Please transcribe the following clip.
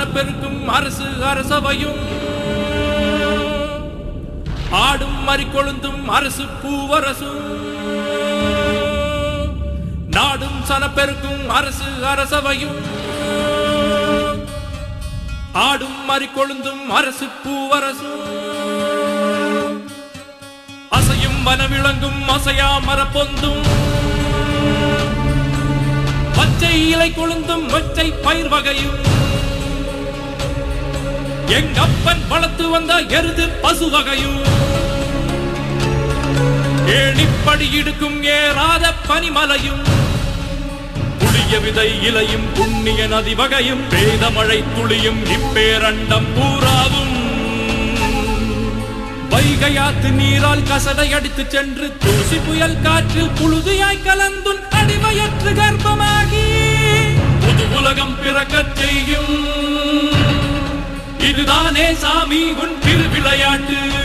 சனப்பெருக்கும் அரசு அரசவையும் ஆடும் மறிக்கொழுந்தும் அரசு பூவரசும் நாடும் சனப்பெருக்கும் அரசு அரசவையும் ஆடும் மறிக்கொழுந்தும் அரசு பூவரசும் அசையும் வனவிளங்கும் அசையா மரப்பொந்தும் பச்சை இலை கொழுந்தும் ஒற்றை பயிர் வகையும் எங்கப்பன் வளர்த்து வந்த எருது பசு வகையும் ஏணிப்படி இடுக்கும் ஏறாத பனிமலையும் புளிய விதை இலையும் புண்ணிய நதி வகையும் வேத மழை துளியும் இப்பேரண்டம் பூராவும் வைகையாத்து நீரால் கசடை அடித்து சென்று தூசி புயல் காற்றில் புழுதியாய் கலந்துன் அடிவயற்று கர்ப்பமாகி புது உலகம் பிறக்கச் செய்யும் இதுதானே சாமி உன் திருவிளையாட்டு